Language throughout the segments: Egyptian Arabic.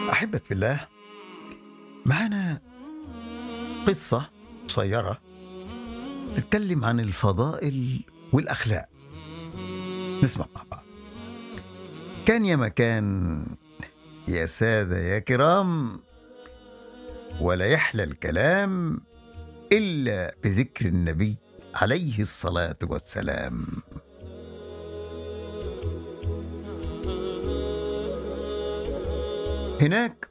أحبك في الله معانا قصة قصيرة تتكلم عن الفضائل والأخلاق نسمع مع بعض كان يا مكان يا سادة يا كرام ولا يحلى الكلام إلا بذكر النبي عليه الصلاة والسلام هناك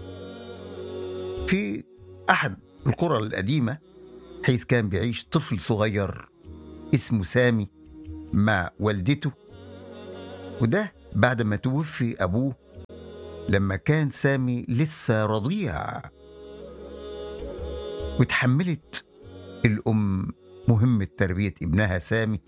في أحد القرى القديمة حيث كان بيعيش طفل صغير اسمه سامي مع والدته وده بعد ما توفي أبوه لما كان سامي لسه رضيع وتحملت الأم مهمة تربية ابنها سامي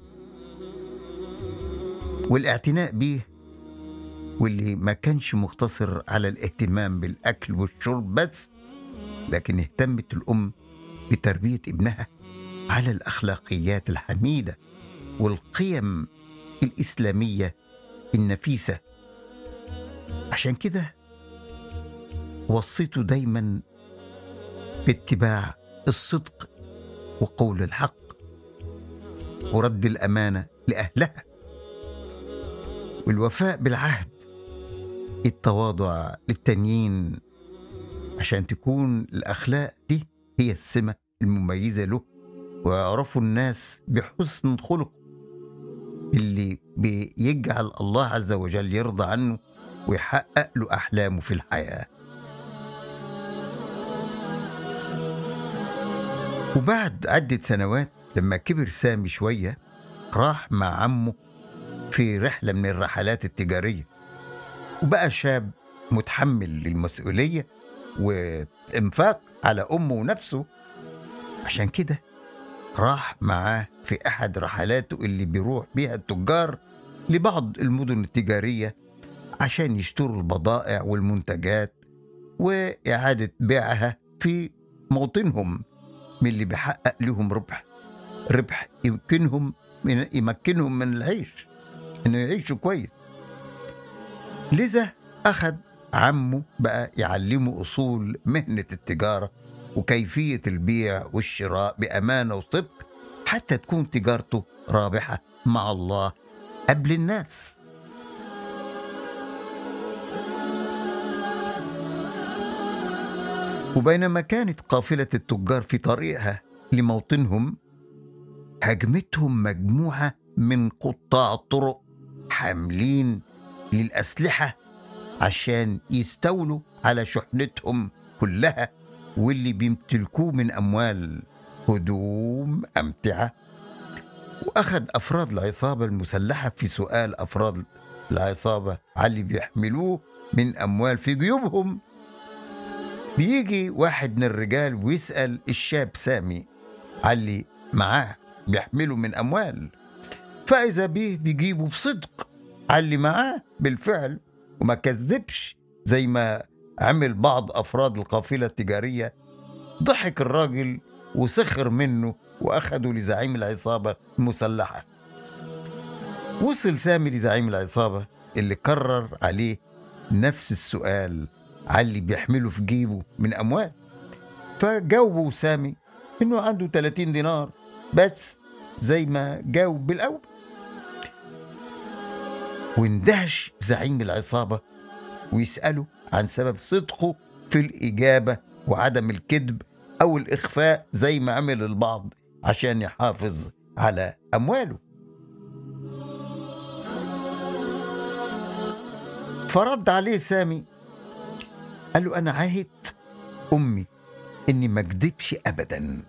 والاعتناء بيه واللي ما كانش مقتصر على الاهتمام بالأكل والشرب بس لكن اهتمت الأم بتربية ابنها على الأخلاقيات الحميدة والقيم الإسلامية النفيسة عشان كده وصيته دايما باتباع الصدق وقول الحق ورد الأمانة لأهلها والوفاء بالعهد التواضع للتانيين عشان تكون الأخلاق دي هي السمة المميزة له ويعرفوا الناس بحسن خلق اللي بيجعل الله عز وجل يرضى عنه ويحقق له أحلامه في الحياة وبعد عدة سنوات لما كبر سامي شوية راح مع عمه في رحلة من الرحلات التجارية وبقى شاب متحمل للمسؤولية وإنفاق على أمه ونفسه عشان كده راح معاه في أحد رحلاته اللي بيروح بيها التجار لبعض المدن التجارية عشان يشتروا البضائع والمنتجات وإعادة بيعها في موطنهم من اللي بيحقق لهم ربح ربح يمكنهم من يمكنهم من العيش انه يعيشوا كويس لذا اخذ عمه بقى يعلمه اصول مهنه التجاره وكيفيه البيع والشراء بامانه وصدق حتى تكون تجارته رابحه مع الله قبل الناس وبينما كانت قافله التجار في طريقها لموطنهم هجمتهم مجموعه من قطاع الطرق حاملين للأسلحة عشان يستولوا على شحنتهم كلها واللي بيمتلكوه من أموال هدوم أمتعة وأخذ أفراد العصابة المسلحة في سؤال أفراد العصابة على اللي بيحملوه من أموال في جيوبهم بيجي واحد من الرجال ويسأل الشاب سامي على اللي معاه بيحمله من أموال فإذا بيه بيجيبه بصدق على اللي معاه بالفعل وما كذبش زي ما عمل بعض أفراد القافلة التجارية ضحك الراجل وسخر منه وأخده لزعيم العصابة المسلحة وصل سامي لزعيم العصابة اللي كرر عليه نفس السؤال على اللي بيحمله في جيبه من أموال فجاوبه سامي إنه عنده 30 دينار بس زي ما جاوب بالأول واندهش زعيم العصابة ويسأله عن سبب صدقه في الإجابة وعدم الكذب أو الإخفاء زي ما عمل البعض عشان يحافظ على أمواله فرد عليه سامي قال له أنا عاهدت أمي إني ما أكذبش أبدا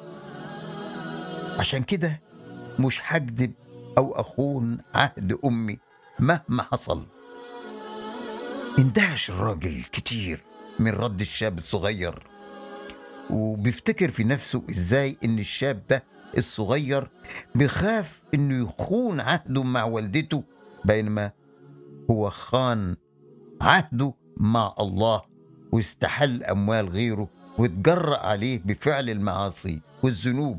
عشان كده مش هكذب أو أخون عهد أمي مهما حصل اندهش الراجل كتير من رد الشاب الصغير وبيفتكر في نفسه ازاي ان الشاب ده الصغير بيخاف انه يخون عهده مع والدته بينما هو خان عهده مع الله واستحل اموال غيره واتجرأ عليه بفعل المعاصي والذنوب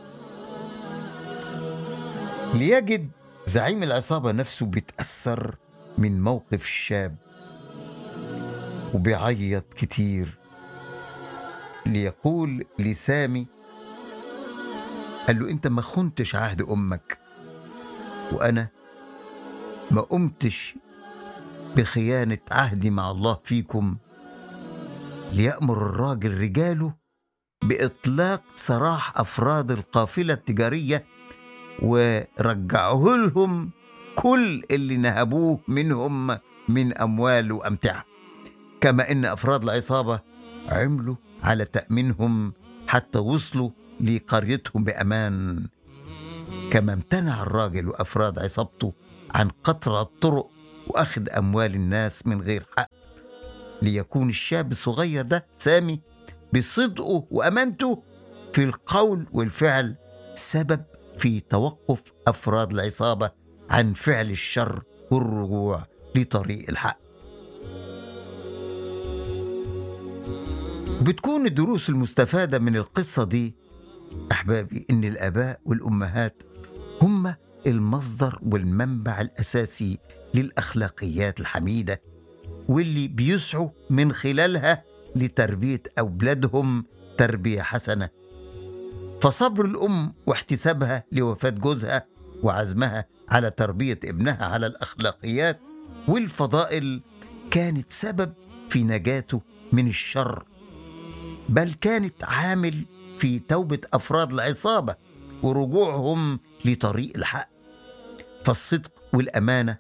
ليجد زعيم العصابة نفسه بيتأثر من موقف الشاب وبيعيط كتير ليقول لسامي قال له انت ما خنتش عهد امك وانا ما قمتش بخيانه عهدي مع الله فيكم ليامر الراجل رجاله باطلاق سراح افراد القافله التجاريه ورجعه لهم كل اللي نهبوه منهم من اموال وامتعه كما ان افراد العصابه عملوا على تامينهم حتى وصلوا لقريتهم بامان كما امتنع الراجل وافراد عصابته عن قطع الطرق واخذ اموال الناس من غير حق ليكون الشاب الصغير ده سامي بصدقه وامانته في القول والفعل سبب في توقف افراد العصابه عن فعل الشر والرجوع لطريق الحق بتكون الدروس المستفاده من القصه دي احبابي ان الاباء والامهات هم المصدر والمنبع الاساسي للاخلاقيات الحميده واللي بيسعوا من خلالها لتربيه اولادهم تربيه حسنه فصبر الام واحتسابها لوفاه جوزها وعزمها على تربيه ابنها على الاخلاقيات والفضائل كانت سبب في نجاته من الشر بل كانت عامل في توبه افراد العصابه ورجوعهم لطريق الحق فالصدق والامانه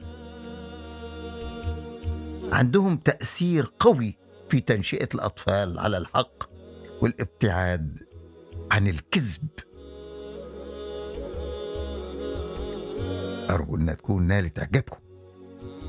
عندهم تاثير قوي في تنشئه الاطفال على الحق والابتعاد عن الكذب ارجو انها تكون نالت اعجابكم